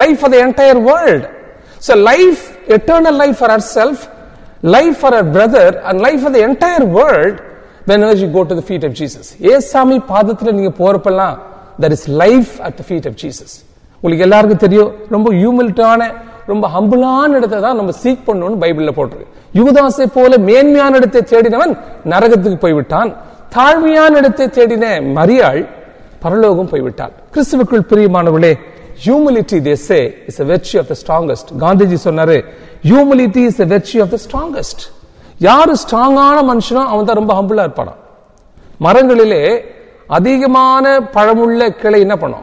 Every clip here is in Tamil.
life for the entire world. So life, eternal life for ourselves, life for our brother, and life for the entire world whenever you go to the feet of Jesus. ஏசாமி பாதத்துல நீங்க போறப்பெல்லாம் there is life at the feet of Jesus. உங்களுக்கு எல்லாருக்கும் தெரியும் ரொம்ப ஹியூமிலிட்டான ரொம்ப ஹம்பிளான இடத்தை தான் நம்ம சீக் பண்ணணும்னு பைபிள்ல போட்டிருக்கு யுவதாசை போல மேன்மையான இடத்தை தேடினவன் நரகத்துக்கு போய்விட்டான் தாழ்மையான இடத்தை தேடின மரியாள் பரலோகம் போய்விட்டாள் கிறிஸ்துவுக்குள் பிரியமானவர்களே humility they say is a virtue of the strongest Gandhiji சொன்னாரு humility is a virtue of the strongest யாரு ஸ்ட்ராங்கான மனுஷனோ அவன் தான் ரொம்ப ஹம்பிளா இருப்பானா மரங்களிலே அதிகமான பழமுள்ள கிளை என்ன பண்ணும்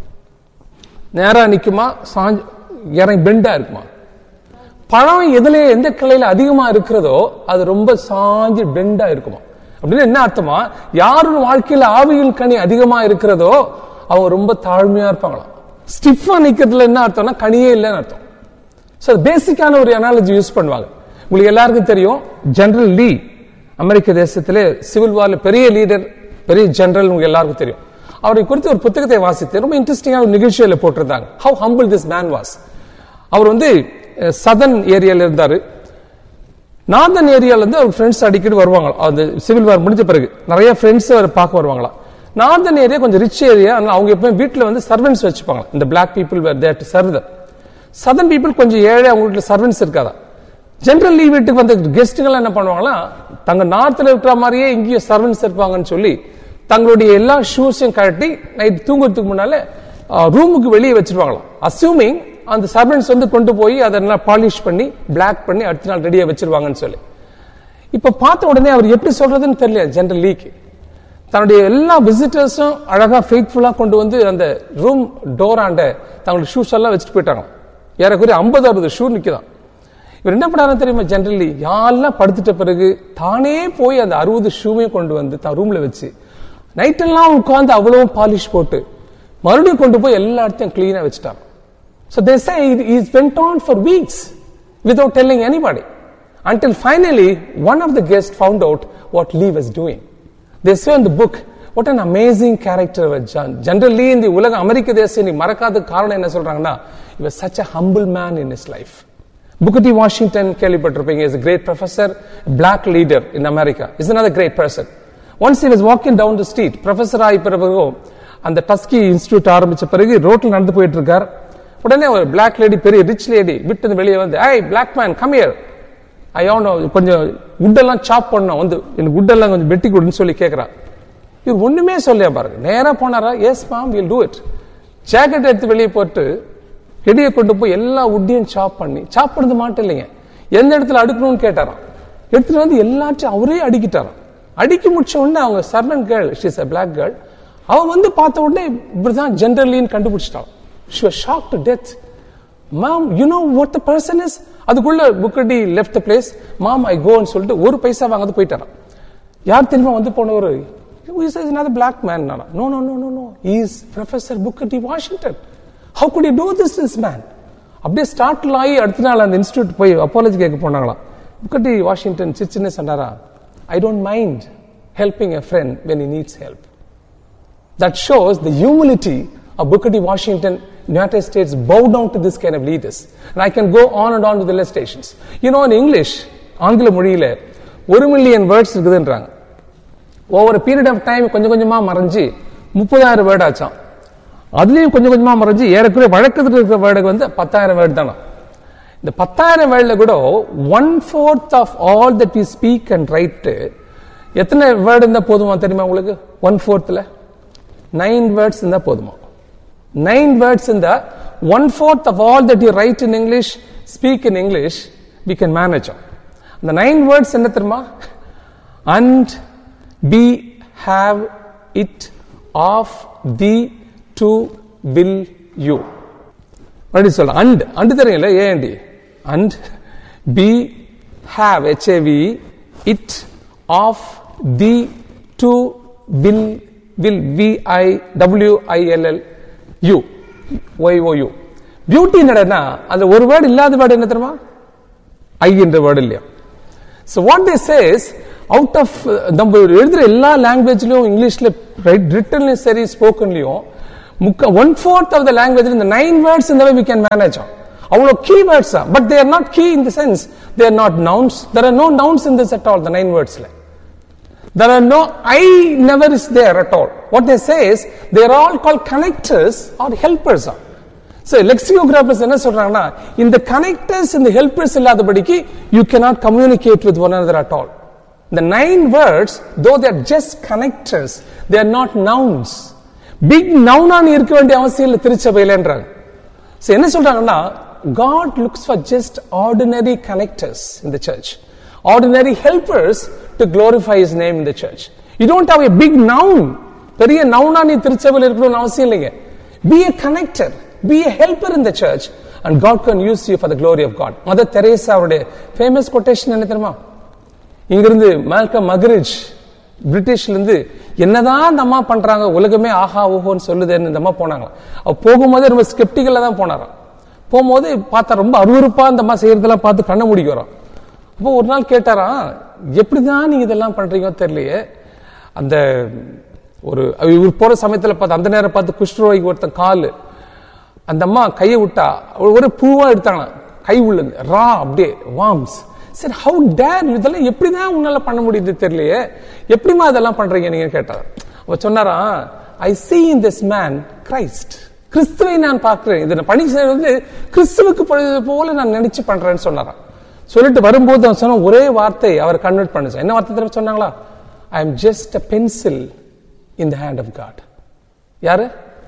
நேரா நிக்குமா சாஞ்சு இறங்கி பெண்டா இருக்குமா பழம் எதுல எந்த கிளையில அதிகமா இருக்கிறதோ அது ரொம்ப சாஞ்சு பெண்டா இருக்குமா அப்படின்னு என்ன அர்த்தமா யாரோட வாழ்க்கையில ஆவியின் கனி அதிகமா இருக்கிறதோ அவங்க ரொம்ப தாழ்மையா இருப்பாங்களாம் ஸ்டிஃபா நிக்கிறதுல என்ன அர்த்தம்னா கனியே இல்லைன்னு அர்த்தம் ஸோ பேசிக்கான ஒரு அனாலஜி யூஸ் பண்ணுவாங்க உங்களுக்கு எல்லாருக்கும் தெரியும் ஜெனரல் லீ அமெரிக்க தேசத்திலே சிவில் வார்ல பெரிய லீடர் பெரிய ஜெனரல் உங்களுக்கு எல்லாருக்கும் தெரியும் அவரை குறித்து ஒரு புத்தகத்தை வாசித்து ரொம்ப இன்ட்ரெஸ்டிங்கான ஒரு நிகழ்ச்சியில போட்டிருந்தாங்க how humble this man was அவர் வந்து சதன் ஏரியால இருந்தாரு நார்தன் ஏரியால இருந்து அவர் ஃப்ரெண்ட்ஸ் அடிக்கடி வருவாங்க அந்த சிவில் வார் முடிஞ்ச பிறகு நிறைய ஃப்ரெண்ட்ஸ் அவர் பார்க்க வருவாங்களா நார்தன் ஏரியா கொஞ்சம் ரிச் ஏரியா அதனால அவங்க எப்பவுமே வீட்டில் வந்து சர்வெண்ட்ஸ் வச்சுப்பாங்க இந்த black people where that serve southern people கொஞ்சம் ஏழை அவங்க வீட்டில் சர்வெண்ட்ஸ் இருக்காதா ஜென்ரலி வீட்டுக்கு வந்த கெஸ்ட்டுகள் என்ன பண்ணுவாங்களா தங்க நார்த்தில் இருக்கிற மாதிரியே இங்கேயும் சர்வெண்ட்ஸ் இருப்பாங்கன்னு சொல்லி தங்களுடைய எல்லா ஷூஸையும் கழட்டி நைட் தூங்குறதுக்கு முன்னால ரூமுக்கு வெளியே வச்சிருவாங்களாம் அசியூமிங் அந்த சர்வெண்ட்ஸ் வந்து கொண்டு போய் அதை நல்லா பாலிஷ் பண்ணி பிளாக் பண்ணி அடுத்த நாள் ரெடியா வச்சிருவாங்கன்னு சொல்லி இப்ப பார்த்த உடனே அவர் எப்படி சொல்றதுன்னு தெரியல ஜெனரல் லீக்கு தன்னுடைய எல்லா விசிட்டர்ஸும் அழகா ஃபெய்த்ஃபுல்லா கொண்டு வந்து அந்த ரூம் டோராண்ட தங்களுடைய ஷூஸ் எல்லாம் வச்சுட்டு போயிட்டாங்க ஏறக்குறைய ஐம்பது அறுபது ஷூ நிக்குதான் இவர் என்ன பண்ணாரு தெரியுமா ஜெனரலி யாரெல்லாம் படுத்துட்ட பிறகு தானே போய் அந்த அறுபது ஷூவையும் கொண்டு வந்து தான் ரூம்ல வச்சு நைட்டெல்லாம் உட்காந்து அவ்வளவும் பாலிஷ் போட்டு மறுபடியும் கொண்டு போய் எல்லா இடத்தையும் கிளீனா வச்சுட்டாங்க So they say he went on for weeks without telling anybody. Until finally, one of the guests found out what Lee was doing. They say in the book, what an amazing character was John. Generally, in the உலக அமெரிக்க தேசம் நீ மறக்காத காரணம் என்ன சொல்றாங்கன்னா he was such a humble man in his life. Booker T. Washington கேள்விப்பட்டிருப்பீங்க is a great professor, a black leader in America. is another great person. Once he was walking down the street, professor ஆகி பிறகு அந்த டஸ்கி இன்ஸ்டியூட் ஆரம்பிச்ச பிறகு ரோட்ல நடந்து போயிட்டு இருக்கார் உடனே ஒரு பிளாக் லேடி பெரிய ரிச் லேடி விட்டு வெளியே வந்து I black man come here I wanna கொஞ்சம் உட்டெல்லாம் சாப் பண்ணோம் வந்து எனக்கு உட்டெல்லாம் கொஞ்சம் வெட்டி கொடுன்னு சொல்லி கேட்கறா இவர் ஒண்ணுமே சொல்லியா பாருங்க நேரா போனாரா yes ma'am will do it jacket எடுத்து வெளியே போட்டு இடையை கொண்டு போய் எல்லா உட்டையும் சாப் பண்ணி சாப் பண்ணது மாட்டும் இல்லைங்க எந்த இடத்துல அடுக்கணும்னு கேட்டாராம் எடுத்துட்டு வந்து எல்லாத்தையும் அவரே அடிக்கிட்டாராம் அடிக்க முடிச்ச உடனே அவங்க servant girl she's a black girl அவ வந்து பார்த்த உடனே இப்படிதான் ஜென்ரலின்னு கண்டுபிடிச்சிட்டான் she was shocked to death. Mom, you know what the person is? அதுக்குள்ள புக்கடி லெஃப்ட் த பிளேஸ் மாம் ஐ கோன்னு சொல்லிட்டு ஒரு பைசா வாங்காது போயிட்டாராம் யார் தெரியுமா வந்து போனவர் இஸ் another black man நானா no no no no no is professor Booker T Washington how could you do this this man அப்படியே ஸ்டார்ட்ல ஆகி அடுத்த நாள் அந்த இன்ஸ்டியூட் போய் அப்பாலஜி கேட்க போனாங்களாம் புக்கடி வாஷிங்டன் சிச்சுன்னு சொன்னாரா I don't mind helping a friend when he needs help that shows the humility of Booker T. Washington, United States bow down to this kind of leaders. And I can go on and on with the illustrations. You know, in English, ஆங்கில மொழியில ஒரு மில்லியன் வேர்ட்ஸ் இருக்குதுன்றாங்க ஒவ்வொரு பீரியட் ஆஃப் டைம் கொஞ்சம் கொஞ்சமா மறைஞ்சு முப்பதாயிரம் வேர்ட் ஆச்சாம் அதுலயும் கொஞ்சம் கொஞ்சமா மறைஞ்சு ஏறக்குறைய வழக்கத்தில் இருக்கிற வேர்டுக்கு வந்து பத்தாயிரம் வேர்டு தானா இந்த பத்தாயிரம் வேர்டுல கூட one fourth of all that we speak and write எத்தனை வேர்டு இருந்தா போதுமா தெரியுமா உங்களுக்கு ஒன் ஃபோர்த்ல நைன் வேர்ட்ஸ் இருந்தா போதுமா நைன் வேர்ட்ஸ் இருந்தா one fourth of all that you write in English speak in English we can manage அந்த நைன் வேர்ட்ஸ் என்ன தெரியுமா and be have it of the to will you மறுபடியும் சொல்ல அண்ட் அண்டு தெரியும்ல ஏண்டி and be have H A V it of the to will will V I W I L L you Y O you beauty என்னடா அந்த ஒரு வேர்டு இல்லாத வேர்டு என்ன தெரியுமா ஐ என்ற வேர்டு இல்லையா so what they says out of நம்ம எழுதுற எல்லா லாங்குவேஜ்லயும் இங்கிலீஷ்ல ரிட்டன்லயும் சரி ஸ்போக்கன்லயும் முக்க one fourth of the language இந்த நைன் வேர்ட்ஸ் இந்த வி கேன் மேனேஜ் அவ்வளோ கீ வேர்ட்ஸ் தான் but they're not key in the sense they're not nouns there are no nouns in this at all the nine வேர்ட்ஸ்ல There are no, I never is there at all. What they say is, they are all called connectors or helpers. So, lexicographers என்ன சொல்றாங்கன்னா இந்த connectors இந்த helpers இல்லாதபடிக்கு you cannot communicate with one another at all. The nine words, though they are just connectors, they are not nouns. Big noun ஆன இருக்க வேண்டிய அவசியம் இல்லை திருச்சபையிலன்றாங்க So, என்ன சொல்றாங்கன்னா God looks for just ordinary connectors in the church. Ordinary helpers to glorify His name in the church. You don't have a big noun. பெரிய நவுனா நீ திருச்சபையில் இருக்கணும்னு அவசியம் இல்லைங்க be a connector be a helper in the church and God can use you for the glory of God Mother Teresa அவருடைய ஃபேமஸ் கொட்டேஷன் என்ன தெரியுமா இங்கிருந்து மால்கம் மகரிஜ் பிரிட்டிஷ்ல இருந்து என்னதான் இந்த அம்மா பண்றாங்க உலகமே ஆஹா ஓஹோன்னு சொல்லுதேன்னு இந்த அம்மா போனாங்க அவ போகும்போது ரொம்ப ஸ்கெப்டிக்கல்ல தான் போனாராம் போகும்போது பார்த்தா ரொம்ப அருவருப்பா இந்த அம்மா செய்யறதெல்லாம் பார்த்து கண்ண முடிக்கிறோம் அப்போ ஒரு நாள் கேட்டாராம் எப்படிதான் நீங்க இதெல்லாம் பண்றீங்க தெரியலையே அந்த ஒரு இவர் போற சமயத்துல பார்த்து அந்த நேரம் பார்த்து குஷ்டரோகிக்கு ஒருத்தன் காலு அந்த அம்மா கையை விட்டா ஒரு- ஒரு பூவா எடுத்தாங்க கை உள்ளது ரா அப்படியே வாம்ஸ் சரி ஹவு டேர் இதெல்லாம் எப்படிதான் உன்னால பண்ண முடியுது தெரியலையே எப்படிமா இதெல்லாம் பண்றீங்க நீங்க கேட்டார் அவ சொன்னாராம் I see in this man Christ கிறிஸ்துவை நான் பார்க்கிறேன் இதை நான் பணி செய்யறது வந்து கிறிஸ்துவுக்கு படுவது போல நான் நினைச்சு பண்றேன்னு சொன்னாராம் சொல்லிட்டு வரும்போது அவன் சொன்ன ஒரே வார்த்தை அவர் கன்வெர்ட் பண்ணுச்சு என்ன வார்த்தை தெரியுமா சொன்னாங்களா I am just a pencil in the hand of God யாரு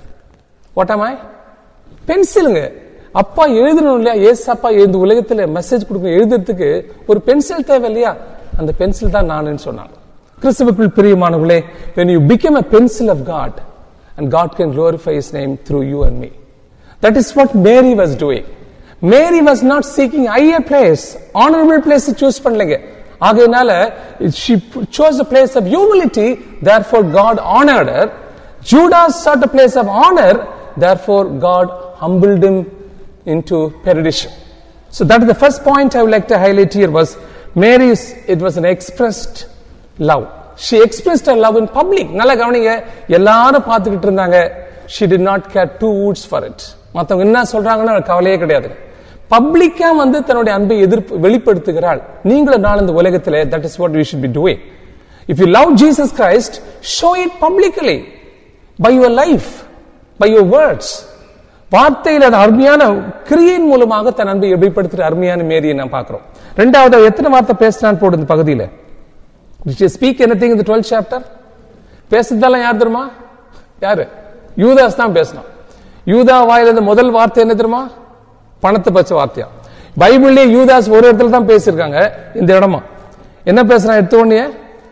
வாட் am I பென்சிலுங்க அப்பா எழுதணும் இல்லையா ஏசு அப்பா இந்த உலகத்துல மெசேஜ் கொடுக்க எழுதுறதுக்கு ஒரு பென்சில் தேவை இல்லையா அந்த பென்சில் தான் நானுன்னு சொன்னாங்க கிறிஸ்துவுக்குள் பிரியமானவர்களே when you become a pencil of God and God can glorify his name through you and me that is what Mary was doing Mary was not seeking higher place honorable place choose பண்ணலைங்க ஆகையினால she chose a place of humility therefore God honored her Judas sought a place of honor therefore God humbled him into perdition so that is the first point I would like to highlight here was Mary's it was an expressed love she expressed her love in public நல்லா கவனிங்க எல்லாரும் பார்த்துக்கிட்டு இருந்தாங்க she did not care two words for it மத்தவங்க என்ன சொல்றாங்கன்னு அவளுக்கு கவலையே கிடையாது பப்ளிக்கா வந்து தன்னுடைய அன்பை எதிர்ப்பு வெளிப்படுத்துகிறாள் நீங்களும் நாள் இந்த உலகத்திலே that is what we should be doing if you love Jesus Christ show it publicly by your life by your words வார்த்தையில் அந்த அருமையான கிரியின் மூலமாக தன் அன்பை வெளிப்படுத்துகிற அருமையான மேரியை நான் பார்க்கிறோம் ரெண்டாவது அவ எத்தனை வார்த்தை பேசினான்னு போடு இந்த பகுதியில் Did she speak anything in the 12th chapter? பேசுறதெல்லாம் யார் தெரியுமா யாரு யூதாஸ் தான் பேசினான் யூதா வாயிலிருந்து முதல் வார்த்தை என்ன தெரியுமா பணத்தை பச்ச வார்த்தையா பைபிள்லயே யூதாஸ் ஒரு இடத்துல தான் பேசியிருக்காங்க இந்த இடமா என்ன பேசுறான் எடுத்த உடனே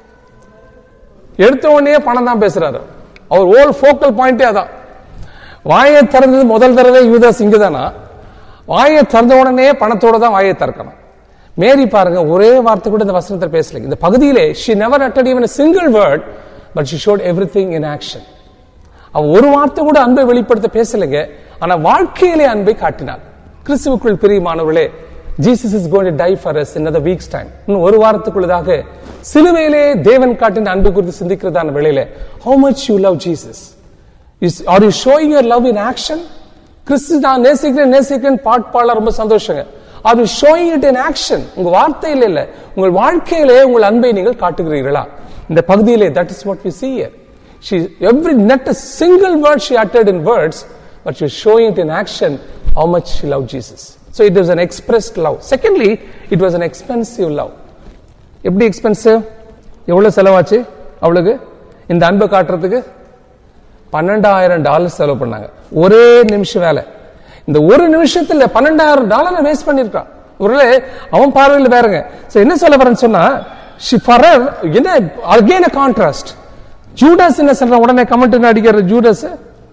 எடுத்த உடனே பணம் தான் பேசுறாரு அவர் ஓல் ஃபோக்கல் பாயிண்டே அதான் வாயை திறந்தது முதல் தடவை யூதாஸ் இங்கதானா வாயை திறந்த உடனே பணத்தோட தான் வாயை திறக்கணும் மேரி பாருங்க ஒரே வார்த்தை கூட இந்த வசனத்தில் பேசல இந்த பகுதியிலே she never uttered even a single word but she showed everything in action அவ ஒரு வார்த்தை கூட அன்பை வெளிப்படுத்த பேசலைங்க ஆனா வாழ்க்கையிலே அன்பை காட்டினாள் கிறிஸ்துவுக்குள் பிரியமானவர்களே Jesus is going to die for us in another week's time இன்னும் ஒரு வாரத்துக்குள்ளதாக சிலுவையிலே தேவன் காட்டின அன்பு குறித்து சிந்திக்கிறதான வேளையிலே how much you love jesus is are you showing your love in action கிறிஸ்து நான் நேசிக்கிறேன் நேசிக்கிறேன் பாட்பாளர் ரொம்ப சந்தோஷங்க are you showing it in action உங்க வார்த்தையில இல்ல உங்கள் வாழ்க்கையிலே உங்கள் அன்பை நீங்கள் காட்டுகிறீர்களா இந்த பகுதியிலே that is what we see here she every not a single word she uttered in words but she was showing it in action how much she loved jesus so it was an expressed love secondly it was an expensive love எப்படி எக்ஸ்பென்சிவ் எவ்வளவு செலவாச்சு அவளுக்கு இந்த அன்பை காட்டுறதுக்கு பன்னெண்டாயிரம் டாலர் செலவு பண்ணாங்க ஒரே நிமிஷம் வேலை இந்த ஒரு நிமிஷத்துல பன்னெண்டாயிரம் டாலரை வேஸ்ட் பண்ணிருக்கான் ஒருவேளை அவன் பார்வையில் வேறங்க So என்ன சொல்ல வரேன்னு சொன்னா she for her என்ன again a contrast ஜூடாஸ் என்ன சொல்ற உடனே கமெண்ட் அடிக்கிற ஜூடாஸ்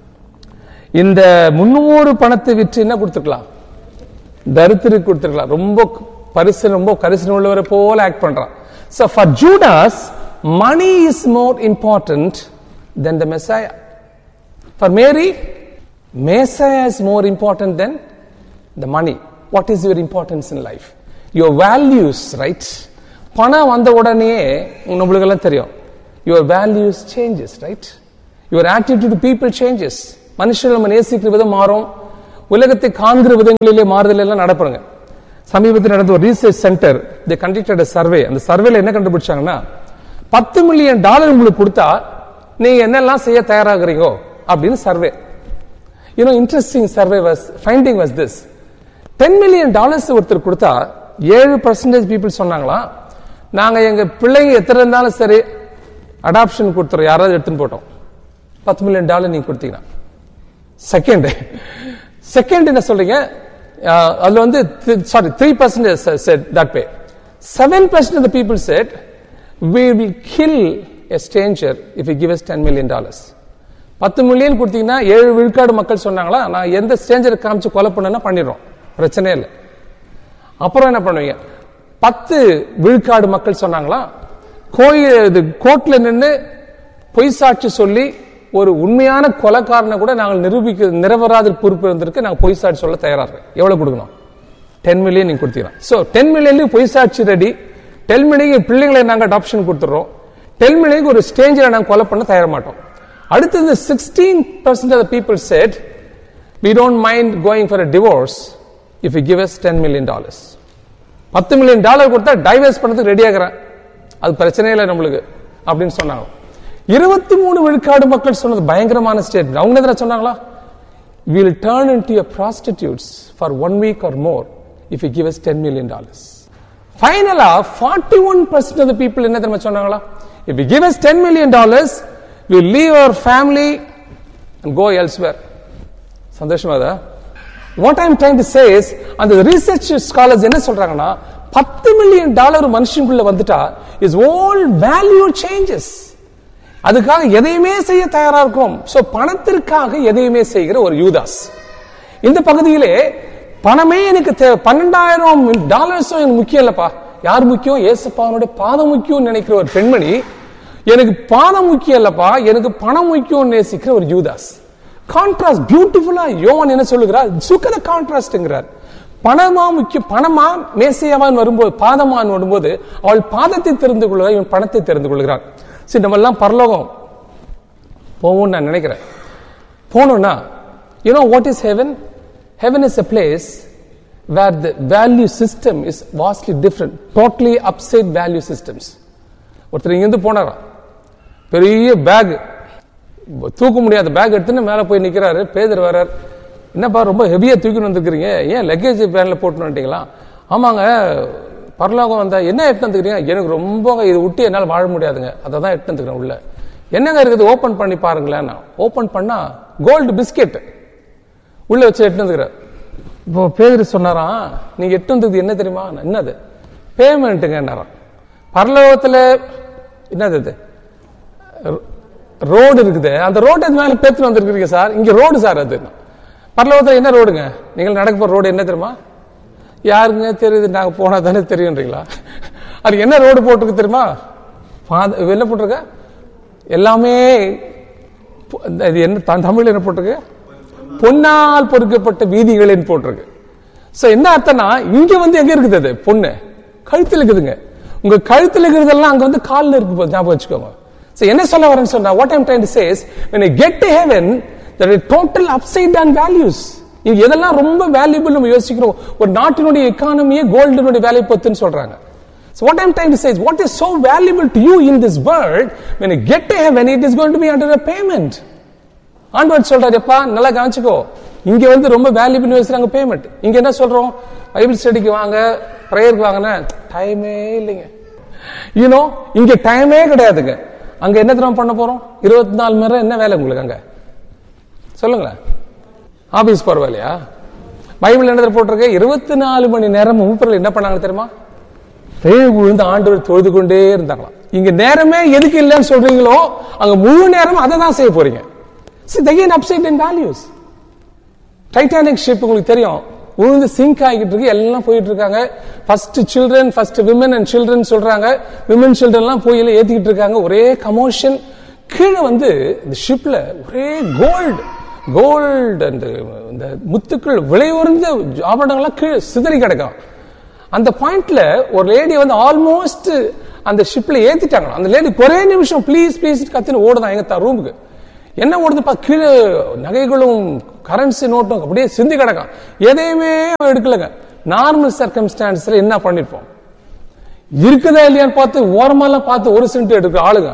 இந்த முன்னூறு பணத்தை விற்று என்ன கொடுத்துருக்கலாம் தரித்திருக்கு கொடுத்துருக்கலாம் ரொம்ப பரிசு ரொம்ப கரிசனம் உள்ளவரை போல ஆக்ட் பண்றான் so for judas money is more important than the messiah for mary messiah is more important than the money what is your importance in life your values right பணம் வந்த உடனே நம்மளுக்கெல்லாம் தெரியும் your values changes right your attitude to people changes மனுஷன் நம்ம நேசிக்கிற விதம் மாறும் உலகத்தை காண்கிற விதங்களிலே மாறுதல் எல்லாம் நடப்புறங்க சமீபத்தில் நடந்த ஒரு research centre the conducted survey அந்த சர்வேல என்ன கண்டுபிடிச்சாங்கன்னா பத்து மில்லியன் டாலர் உங்களுக்கு கொடுத்தா நீங்க என்னெல்லாம் செய்ய தயாராகிறீங்கோ அப்படின்னு survey you know interesting survey was finding was this ten million dollars ஒருத்தர் கொடுத்தா ஏழு பர்சன்டேஜ் பீப்புள் சொன்னாங்களா நாங்க எங்க பிள்ளைங்க எத்தனை இருந்தாலும் சரி அடாப்ஷன் கொடுத்துறோம் யாராவது எடுத்துன்னு போட்டோம் பத்து மில்லியன் டாலர் நீங்க கொடுத்தீங்கன்னா செகண்ட் செகண்ட் என்ன சொல்றீங்க அஹ், அதுல வந்து sorry three percentage said that by seven percent of people said we will kill a stranger if he give us 10 million dollars பத்து மில்லியன் கொடுத்தீங்கன்னா ஏழு விழுக்காடு மக்கள் சொன்னாங்களா நான் எந்த ஸ்டேஞ்சரை காமிச்சு கொலை பண்ணேன்னா பண்ணிடுறோம் பிரச்சனையே இல்லை அப்புறம் என்ன பண்ணுவீங்க பத்து விழுக்காடு மக்கள் சொன்னாங்களா கோயில் இது கோர்ட்ல நின்று பொய் சாட்சி சொல்லி ஒரு உண்மையான கொலைக்காரனை கூட நாங்கள் நிரூபிக்க நிரபராத பொறுப்பு இருந்திருக்கு நாங்கள் பொய் சாட்சி சொல்ல தயாரா இருக்கோம் எவ்வளவு கொடுக்கணும் டென் மில்லியன் நீங்க கொடுத்தீங்கன்னா ஸோ டென் மில்லியன்லயும் பொய் சாட்சி ரெடி டென் மில்லியன் பிள்ளைங்களை நாங்கள் அடாப்ஷன் கொடுத்துறோம் டென் மில்லியனுக்கு ஒரு ஸ்டேஞ்சரை நாங்கள் கொலை பண்ண தயார மாட்டோம் அடுத்தது sixteen percent of people said we don't mind going for a divorce if you give us 10 million dollars பத்து மில்லியன் டாலர் கொடுத்தா டைவர்ஸ் பண்ணதுக்கு ரெடி ஆகிறேன் அது பிரச்சனையே இல்லை நம்மளுக்கு அப்படின்னு சொன்னாங்க இருபத்தி மூணு விழுக்காடு மக்கள் சொன்னது பயங்கரமான ஸ்டேட்மெண்ட் அவங்க எதிராக சொன்னாங்களா will turn into prostitutes for one week or more if you give us 10 million dollars ஃபைனலா 41% ஒன் பர்சன்ட் ஆஃப் பீப்புள் என்ன தெரியுமா சொன்னாங்களா if you give us 10 million dollars we leave our family and go elsewhere சந்தோஷமாதா what I'm trying to say is அந்த ரிசர்ச் ஸ்காலர்ஸ் என்ன சொல்றாங்கன்னா பத்து மில்லியன் டாலர் மனுஷனுக்குள்ள வந்துட்டா இஸ் ஓல் வேல்யூ சேஞ்சஸ் அதுக்காக எதையுமே செய்ய தயாரா இருக்கும் சோ பணத்திற்காக எதையுமே செய்கிற ஒரு யூதாஸ் இந்த பகுதியிலே பணமே எனக்கு தேவை பன்னெண்டாயிரம் டாலர்ஸும் எனக்கு முக்கியம் இல்லப்பா யார் முக்கியம் ஏசப்பாவனுடைய பாதம் முக்கியம் நினைக்கிற ஒரு பெண்மணி எனக்கு பாதம் முக்கியம் இல்லப்பா எனக்கு பணம் முக்கியம் நேசிக்கிற ஒரு யூதாஸ் கான்ட்ராஸ்ட் பியூட்டிஃபுல்லா யோவான் என்ன சொல்லுகிறார் சுக்கத கான்ட்ராஸ்ட்ங்கிறார் பணமா முக்கியம் பணமா மேசையாவான் வரும்போது பாதமான் வரும்போது அவள் பாதத்தை தெரிந்து கொள்கிறார் இவன் பணத்தை தெரிந்து கொள்கிறான் சரி நம்ம எல்லாம் பரலோகம் போவோம்னு நான் நினைக்கிறேன் போனோம்னா you know what is heaven heaven is a place where the value system is vastly different totally upside value systems ஒருத்தர் இங்கிருந்து போனாராம் பெரிய பேக் தூக்க முடியாத பேக் எடுத்துன்னு மேலே போய் நிற்கிறாரு பேதர் வர்றார் என்னப்பா ரொம்ப ஹெவியாக தூக்கின்னு வந்திருக்கிறீங்க ஏன் லக்கேஜ் பேனில் போட்டுன்னு வந்துட்டீங்களா ஆமாங்க பரலோகம் வந்தா என்ன எட்டு வந்துக்கிறீங்க எனக்கு ரொம்ப இதை விட்டு என்னால் வாழ முடியாதுங்க அதை தான் எட்டு வந்துக்கிறேன் உள்ள என்னங்க இருக்குது ஓப்பன் பண்ணி பாருங்களேன் ஓப்பன் பண்ணா கோல்டு பிஸ்கெட் உள்ள வச்சு எட்டு வந்துக்கிறார் இப்போ பேதர் சொன்னாராம் நீங்க எட்டு வந்தது என்ன தெரியுமா என்னது பேமெண்ட்டுங்கன்னாராம் பரலோகத்தில் என்னது இது ரோடு இருக்குது அந்த ரோடு மேல பேத்து வந்திருக்கிறீங்க சார் இங்க ரோடு சார் அது பரலோகத்தில் என்ன ரோடுங்க நீங்கள் நடக்க போற ரோடு என்ன தெரியுமா யாருங்க தெரியுது நாங்க போனா தானே தெரியுன்றீங்களா அது என்ன ரோடு போட்டிருக்கு தெரியுமா பாத- என்ன போட்டிருக்க எல்லாமே பொ- இது என்ன த- தமிழ்ல என்ன போட்டிருக்கு பொன்னால் பொறுக்கப்பட்ட வீதிகளின் போட்டிருக்கு சோ என்ன அர்த்தம்னா இங்க வந்து எங்க இருக்குது அது பொண்ணு கழுத்துல இருக்குதுங்க உங்க கழுத்துல இருக்கிறதெல்லாம் அங்க வந்து கால்ல இருக்கு போது ஞாபகம் வச்சுக்கோங்க சோ என்ன சொல்ல வரேன்னு சொன்னா what I'm trying to says when you get to heaven there is total upside down values இங்க எதெல்லாம் ரொம்ப வேல்யூபிள் நம்ம யோசிக்கிறோம் ஒரு நாட்டினுடைய எக்கானமியே கோல்டுனுடைய வேல்யூ பத்துன்னு சொல்றாங்க So what I'm trying to say is what is so valuable to you in this world when you get to heaven it is going to be under a payment ஆண்டவர் சொல்றாரு எப்பா நல்லா கவனிச்சுக்கோ இங்க வந்து ரொம்ப வேல்யூபிள் யோசிக்கிறாங்க பேமெண்ட் இங்க என்ன சொல்றோம் பைபிள் ஸ்டடிக்கு வாங்க ப்ரேயருக்கு வாங்கினா டைமே இல்லைங்க யூனோ இங்க டைமே கிடையாதுங்க அங்க என்ன தினம் பண்ண போறோம் இருபத்தி நாலு மணி நேரம் என்ன வேலை உங்களுக்கு அங்க சொல்லுங்களேன் ஆபீஸ் போற வேலையா பைபிள் என்ன போட்டிருக்கு இருபத்தி நாலு மணி நேரம் மூப்பரில் என்ன பண்ணாங்க தெரியுமா பேய் விழுந்து ஆண்டவர் தொழுது கொண்டே இருந்தாங்களாம் இங்க நேரமே எதுக்கு இல்லைன்னு சொல்றீங்களோ அங்க முழு நேரம் அதை தான் செய்ய போறீங்க See, again upside down values. Titanic ship உங்களுக்கு தெரியும் உழுந்து சிங்க் ஆகிட்டு இருக்கு எல்லாம் போயிட்டு இருக்காங்க first children first women and children சொல்றாங்க விமன் சில்ட்ரன்லாம் போய் எல்லாம் ஏத்திக்கிட்டு இருக்காங்க ஒரே கமோஷன் கீழே வந்து இந்த ஷிப்ல ஒரே கோல்டு கோல்டு அந்த இந்த முத்துக்கள் விலை உயர்ந்த ஆபரணங்கள்லாம் கீழே சிதறி கிடக்கும் அந்த பாயிண்ட்ல ஒரு லேடி வந்து ஆல்மோஸ்ட் அந்த ஷிப்ல ஏத்திட்டாங்க அந்த லேடி ஒரே நிமிஷம் ப்ளீஸ் ப்ளீஸ் கத்தின்னு ஓடுதான் எங்க ரூமுக்கு என்ன ஓடுதுப்பா கீழே நகைகளும் கரன்சி நோட்டும் அப்படியே சிந்தி கிடக்கும் எதையுமே அவன் எடுக்கலங்க நார்மல் சர்க்கம்ஸ்டான்ஸ்ல என்ன பண்ணிருப்போம் இருக்குதா இல்லையான்னு பார்த்து ஓரமெல்லாம் பார்த்து ஒரு சென்ட் எடுக்கிற ஆளுங்க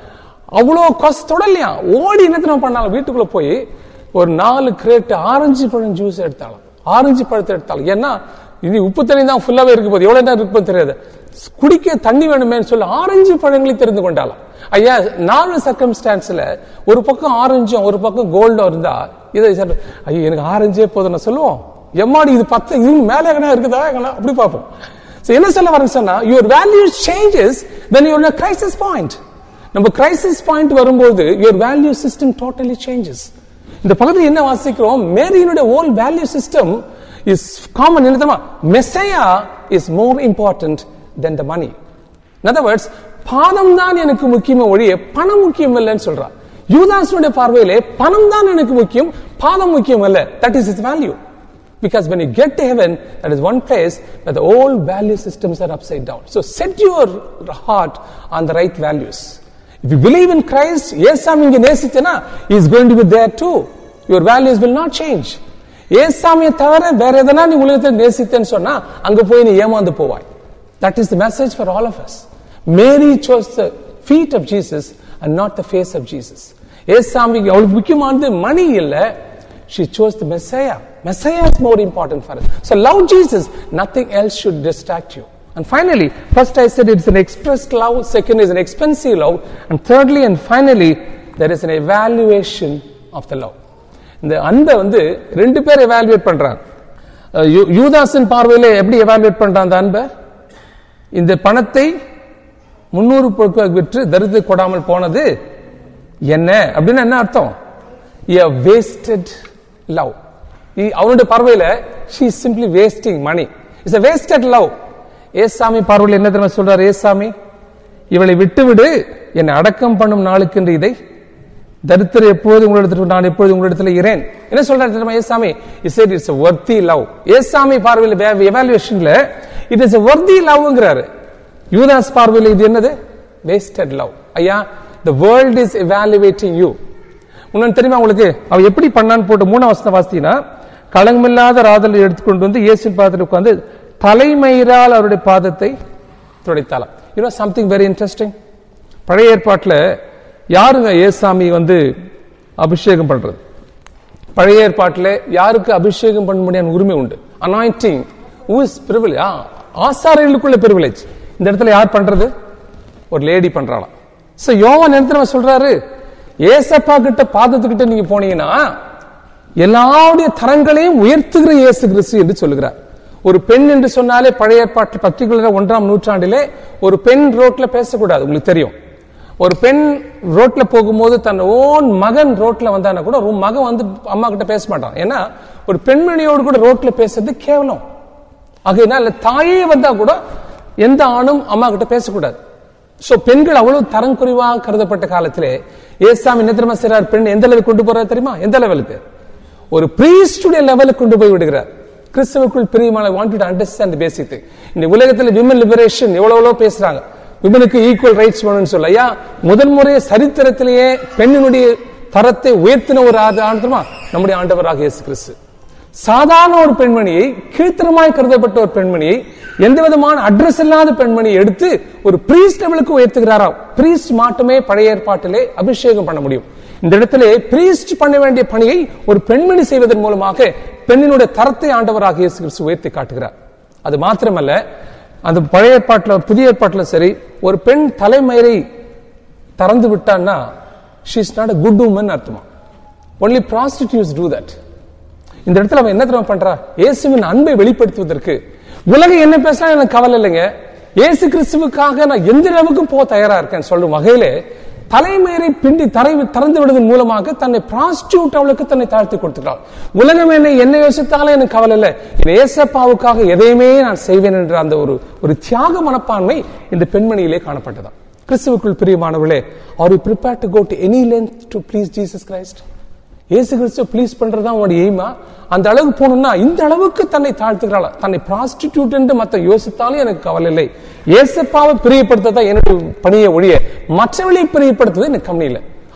அவ்வளோ கஷ்டத்தோட இல்லையா ஓடி என்ன பண்ணாலும் வீட்டுக்குள்ள போய் ஒரு நாலு கிரேட் ஆரஞ்சு பழம் ஜூஸ் எடுத்தாலும் ஆரஞ்சு பழத்தை எடுத்தாலும் ஏன்னா இனி உப்பு தண்ணி தான் ஃபுல்லாவே இருக்கு போது எவ்வளவு நேரம் இருக்கு தெரியாது குடிக்க தண்ணி வேணுமேன்னு சொல்லி ஆரஞ்சு பழங்களை தெரிந்து கொண்டாலாம் ஐயா நாலு சர்க்கம்ஸ்டான்ஸ்ல ஒரு பக்கம் ஆரஞ்சும் ஒரு பக்கம் கோல்டும் இருந்தா இதை சொல்ற, ஐயோ எனக்கு ஆரஞ்சே போதும் நான் சொல்லுவோம் எம்மாடி இது பத்து இது மேல எங்கனா இருக்குதா எங்கனா அப்படி பார்ப்போம் So, என்ன சொல்ல வரேன் சொன்னா your value changes when you're in a crisis point நம்ம கிரைசிஸ் பாயிண்ட் வரும்போது your value system totally changes இந்த பகுதியில் என்ன வாசிக்கிறோம் மேரியினுடைய whole value system is common என்ன தெரியுமா Messiah is more important then the money In other words, பானம் தான் எனக்கு முக்கியமே ஒழிய பணம் முக்கியம் இல்லைன்னு சொல்றா யூதாசனுடைய பார்வையிலே பணம் தான் எனக்கு முக்கியம் பாதம் முக்கியம் அல்ல that is is value Because when you get to heaven, that is one place where the old value systems are upside down. So set your heart on the right values. If you believe in Christ, ஏசாமி இங்க நேசித்தனா he is going to be there too. Your values will not change. ஏசாமியை தவிர வேற எதனா நீ உலகத்தில் நேசித்தேன்னு சொன்னா அங்க போய் நீ ஏமாந்து போவாய் That is the message for all of us. Mary chose the feet of Jesus and not the face of Jesus. ஏசாமிக்கு அவளுக்கு முக்கியமானது மணி இல்ல she chose the Messiah. Messiah is more important for us. So love Jesus. Nothing else should distract you. And finally, first I said it's an expressed love, second is an expensive love, and thirdly and finally, there is an evaluation of the love. இந்த அன்பை வந்து ரெண்டு பேர் எவாலுவேட் பண்றாங்க அஹ் யூ- யூதாஸின் பார்வையில எப்படி எவாலுவேட் பண்றான் அந்த அன்பை இந்த பணத்தை முன்னூறு பொருட்கள் விற்று தரித்து கொடாமல் போனது என்ன அப்படின்னு என்ன அர்த்தம் a wasted love இ- அவனுடைய பார்வையில she is simply wasting money it's a wasted love ஏசாமி பார்வையில் என்ன தெரியுமா சொல்றாரு ஏசாமி இவளை விட்டுவிடு என்னை அடக்கம் பண்ணும் நாளுக்கென்று இதை தரித்திர எப்போது உங்களிடத்தில் நான் எப்போது உங்களிடத்தில் இரேன் என்ன சொல்றாரு தெரியுமா ஏசாமி is it it's worthy love ஏசாமி பார்வையில் எவாலுவேஷன்ல இட் இஸ் வர்த்தி லவ்ங்கிறாரு யூதாஸ் பார்வையில் இது என்னது வேஸ்டட் லவ் ஐயா the world is evaluating you இன்னொன்னு தெரியுமா உங்களுக்கு அவ எப்படி பண்ணான்னு போட்டு மூணாம் வசனம் வாசித்தீங்கன்னா களங்கமில்லாத ராதலை எடுத்துக்கொண்டு வந்து இயேசு பாதத்தில் உட்கார்ந்து தலைமயிரால் அவருடைய பாதத்தை துடைத்தாளாம் யூனோ சம்திங் வெரி இன்ட்ரெஸ்டிங் பழைய ஏற்பாட்டில் யாருங்க ஏசாமி வந்து அபிஷேகம் பண்றது பழைய ஏற்பாட்டில் யாருக்கு அபிஷேகம் பண்ண முடியாத உரிமை உண்டு அனாயிண்டிங் ஊஸ் பிரிவிலேஜ் ஆசாரியர்களுக்குள்ள பிரிவிலேஜ் இந்த இடத்துல யார் பண்றது ஒரு லேடி பண்றாளாம் சோ யோவான் என்ன தெரியுமா சொல்றாரு ஏசப்பா கிட்ட பாதத்துக்கிட்ட நீங்க போனீங்கன்னா எல்லாருடைய தரங்களையும் உயர்த்துகிற இயேசு கிறிஸ்து என்று சொல்லுகிறார் ஒரு பெண் என்று சொன்னாலே பழைய ஏற்பாட்டு பர்டிகுலர் ஒன்றாம் நூற்றாண்டிலே ஒரு பெண் ரோட்ல பேசக்கூடாது உங்களுக்கு தெரியும் ஒரு பெண் ரோட்ல போகும்போது தன் ஓன் மகன் ரோட்ல வந்தானா கூட ஒரு மகன் வந்து அம்மா கிட்ட பேச மாட்டான் ஏன்னா ஒரு பெண்மணியோடு கூட ரோட்ல பேசுறது கேவலம் ஆகையினால தாயே வந்தா கூட எந்த ஆணும் அம்மா கிட்ட பேசக்கூடாது சோ பெண்கள் அவ்வளவு தரம் குறைவாக கருதப்பட்ட காலத்திலே ஏசாமி என்ன தெரியுமா செய்றார் பெண் எந்த லெவலுக்கு கொண்டு போறார் தெரியுமா எந்த லெவலுக்கு ஒரு பிரீஸ்டுடைய லெவலுக்கு கொண்டு போய் விடுகிறார் கிறிஸ்தவுக்குள் பிரியமான வாண்ட் டு அண்டர்ஸ்டாண்ட் பேசிக் இந்த உலகத்தில் விமன் லிபரேஷன் எவ்வளவு எவ்வளவு பேசுறாங்க விமனுக்கு ஈக்குவல் ரைட்ஸ் வேணும்னு சொல்ல ஐயா முதல் முறையே சரித்திரத்திலேயே பெண்ணினுடைய தரத்தை உயர்த்தின ஒரு ஆண்டு தெரியுமா நம்முடைய ஆண்டவராக இயேசு கிறிஸ்து சாதாரண ஒரு பெண்மணியை கீழ்த்தரமாய் கருதப்பட்ட ஒரு பெண்மணியை எந்த விதமான அட்ரஸ் இல்லாத பெண்மணியை எடுத்து ஒரு பிரீஸ்ட் லெவலுக்கு உயர்த்துகிறாரா பிரீஸ்ட் மட்டுமே பழைய ஏற்பாட்டிலே அபிஷேகம் பண்ண முடியும் இந்த இடத்திலே பிரீஸ்ட் பண்ண வேண்டிய பணியை ஒரு பெண்மணி செய்வதன் மூலமாக பெண்ணினுடைய தரத்தை ஆண்டவராக இயேசு கிறிஸ்து உயர்த்தி காட்டுகிறார் அது மாத்திரமல்ல அந்த பழைய ஏற்பாட்டில் புதிய ஏற்பாட்டில் சரி ஒரு பெண் தலைமயிரை திறந்து விட்டான்னா she is not a good woman அர்த்தமா ஒன்லி ப்ராஸ்டிடியூஸ் டூ தட் இந்த இடத்துல அவன் என்ன தெரியுமா பண்றா இயேசுவின் அன்பை வெளிப்படுத்துவதற்கு உலகம் என்ன பேசினா எனக்கு கவலை இல்லைங்க இயேசு கிறிஸ்துவுக்காக நான் எந்த அளவுக்கு போக தயாரா இருக்கேன் சொல்லும் வகையிலே தலைமயிரை பிண்டி தரை திறந்து விடுவதன் மூலமாக தன்னை பிராஸ்டியூட் அவளுக்கு தன்னை தாழ்த்தி கொடுத்துக்கிறாள் உலகம் என்னை என்ன யோசித்தாலும் எனக்கு கவலை இல்லை என் ஏசப்பாவுக்காக எதையுமே நான் செய்வேன் என்ற அந்த ஒரு ஒரு தியாக மனப்பான்மை இந்த பெண்மணியிலே காணப்பட்டதா கிறிஸ்துவுக்குள் பிரியமானவர்களே are you prepare to go to any length to please Jesus Christ இயேசு கிறிஸ்துவ ப்ளீஸ் பண்றதா உங்களுடைய எய்மா அந்த அளவுக்கு போகணும்னா இந்த அளவுக்கு தன்னை தாழ்த்துக்கிறாள் தன்னை ப்ராஸ்டிடியூட் என்று மத்த யோசித்தாலும் எனக்கு கவலை இல்லை ஏசப்பாவை பிரியப்படுத்ததான் என்னுடைய பணியை ஒழிய மற்றவர்களை பிரியப்படுத்துவது எனக்கு கம்மி இல்லை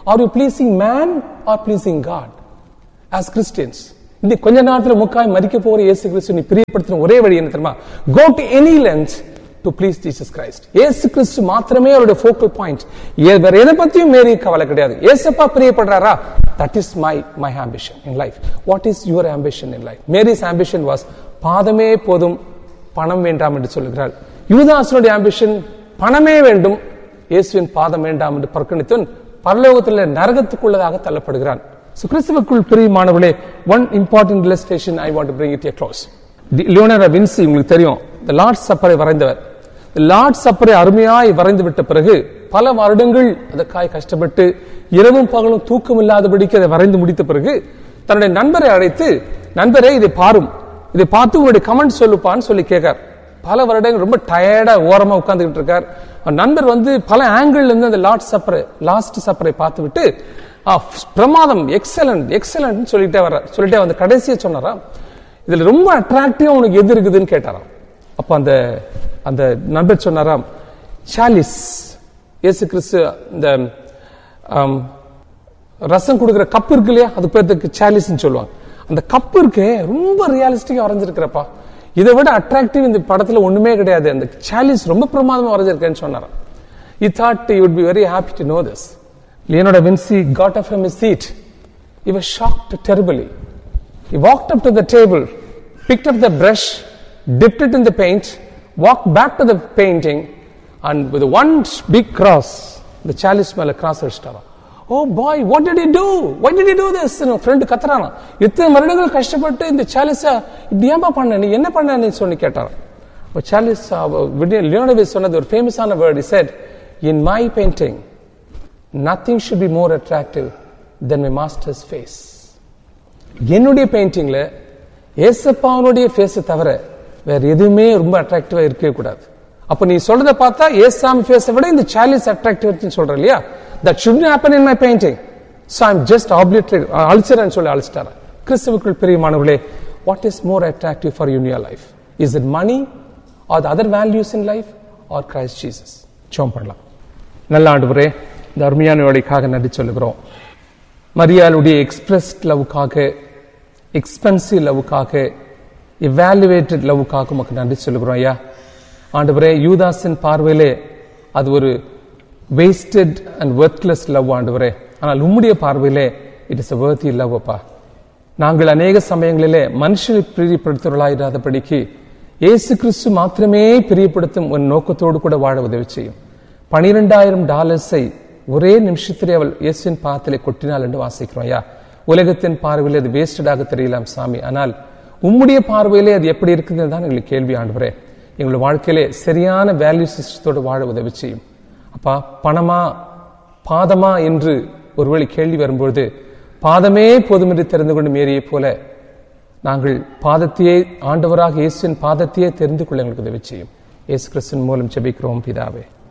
are you pleasing man are pleasing God as Christians இந்த கொஞ்ச நேரத்துல முக்காய் மறிக்க போற இயேசு கிறிஸ்து நீ பிரியப்படுத்தின ஒரே வழி என்ன தெரியுமா go to any length to please Jesus Christ இயேசு கிறிஸ்து மாத்திரமே அவருடைய ஃபோக்கல் பாயிண்ட் வேற எதை பத்தியும் மேரி கவலை கிடையாது ஏசப்பா பிரியப்படுறாரா that is my my ambition in life what is your ambition in life Mary's ambition was பாதமே போதும் பணம் வேண்டாம் என்று சொல்லுகிறாள் யூதாசனுடைய ஆம்பிஷன் பணமே வேண்டும் இயேசுவின் பாதம் வேண்டாம் என்று புறக்கணித்தவன் பரலோகத்தில் நரகத்துக்குள்ளதாக தள்ளப்படுகிறான் So, கிறிஸ்துவுக்குள் பிரியமானவர்களே one important illustration I want bring it close Leonardo Vinci உங்களுக்கு தெரியும் த லார்ட் சப்பரை வரைந்தவர் லார்ட் சப்பரை அருமையாய் வரைந்து விட்ட பிறகு பல வருடங்கள் அதற்காய் கஷ்டப்பட்டு இரவும் பகலும் தூக்கம் இல்லாதபடிக்கு அதை வரைந்து முடித்த பிறகு தன்னுடைய நண்பரை அழைத்து நண்பரே இதை பாரும் இதை பார்த்து உங்களுடைய கமெண்ட் சொல்லுப்பான்னு சொல்லி கேட்கார் பல வருடங்கள் ரொம்ப டயர்டா ஓரமா உட்கார்ந்துகிட்டு இருக்கார் அவர் நண்பர் வந்து பல ஆங்கிள் இருந்து அந்த லார்ட் சப்பரை லாஸ்ட் சப்பரை பார்த்து விட்டு "ஆ, பிரமாதம் எக்ஸலண்ட் எக்ஸலண்ட் சொல்லிட்டே வர்றார் சொல்லிட்டே வந்து கடைசியா சொன்னாரா இதுல ரொம்ப அட்ராக்டிவா உனக்கு எது இருக்குதுன்னு கேட்டாராம் அப்ப அந்த அந்த நண்பர் சொன்னாராம் சாலிஸ் இயேசு கிறிஸ்து இந்த ஆம், ரசம் கொடுக்குற கப் இருக்கு இல்லையா அது பேருக்கு சாலிஸ்ன்னு சொல்லுவாங்க அந்த கப் இருக்கு ரொம்ப ரியாலிஸ்டிக்கா வரைஞ்சிருக்கிறப்பா இதை விட அட்ராக்டிவ் இந்த படத்துல ஒண்ணுமே கிடையாது அந்த சாலிஸ் ரொம்ப பிரமாதமா வரைஞ்சிருக்கேன்னு சொன்னாராம் he thought he would be very happy to know this leonardo da vinci got up from his seat he was shocked terribly he walked up to the table picked up the brush dipped it in the paint walked back to the painting and with one big cross the chalice மேல cross அடிச்சிட்டாராம் oh boy what did you do why did you do this friend கத்துறானா இத்தனை வருடங்கள் கஷ்டப்பட்டு இந்த சாலிஸ இப்படி ஏன்பா பண்ண நீ என்ன பண்ண நீ சொல்லி கேட்டாராம் அப்ப சார்லிஸ் லியோனவிஸ் சொன்னது ஒரு ஃபேமஸான word said in my painting nothing should be more attractive than my master's face என்னுடைய பெயிண்டிங்ல ஏசப்பாவனுடைய ஃபேஸை தவிர வேற எதுவுமே ரொம்ப அட்ராக்டிவா இருக்கவே கூடாது அப்ப நீ சொல்றத பார்த்தா ஏசாமி ஃபேஸை விட இந்த சார்லிஸ் அட்ராக்டிவ் சொல்ற இல்லையா that should happen in my painting so I'm just obliterate அழிச்சிடன்னு சொல்லி அழிச்சிட்டாரு கிறிஸ்துவுக்குள் பிரியமானவர்களே what is more attractive for you your life is it money or the other values in life or Christ Jesus ஜோம் பண்ணலாம் நல்ல ஆண்டுவரே இந்த அருமையான வேலைக்காக நன்றி சொல்லுகிறோம் மரியாளுடைய எக்ஸ்பிரஸ் லவ்வுக்காக எக்ஸ்பென்சிவ் லவ்வுக்காக எவாலுவேட்டட் லவ்வுக்காக உமக்கு நன்றி சொல்லுகிறோம் ஐயா ஆண்டவரே யூதாஸின் பார்வையிலே அது ஒரு வேஸ்டட் அண்ட் ஒர்த்லெஸ் லவ் ஆண்டவரே ஆனால் உம்முடைய பார்வையிலே it is a worthy love அப்பா நாங்கள் அநேக சமயங்களிலே மனுஷனை பிரியப்படுத்துவர்களாயிராதபடிக்கு இயேசு கிறிஸ்து மாத்திரமே பிரியப்படுத்தும் ஒரு நோக்கத்தோடு கூட வாழ உதவி செய்யும் பனிரெண்டாயிரம் டாலர்ஸை ஒரே நிமிஷத்திலே அவள் இயேசுவின் பாதத்திலே கொட்டினாள் என்று வாசிக்கிறோம் ஐயா உலகத்தின் பார்வையிலே அது வேஸ்டடாக தெரியலாம் சாமி ஆனால் உம்முடைய பார்வையிலே அது எப்படி இருக்குதுன்னு தான் எங்களுக்கு கேள்வி ஆண்டுவரே எங்களுடைய வாழ்க்கையிலே சரியான வேல்யூ சிஸ்டத்தோடு வாழ உதவி செய்யும் அப்பா பணமா பாதமா என்று ஒருவேளை கேள்வி வரும்பொழுது பாதமே போதுமென்று தெரிந்து கொண்டு மேரியைப் போல நாங்கள் பாதத்தையே ஆண்டவராக இயேசுவின் பாதத்தையே தெரிந்து கொள்ள எங்களுக்கு உதவி செய்யும் இயேசு கிறிஸ்துவின் மூலம் ஜெபிக்கிறோம் பிதாவே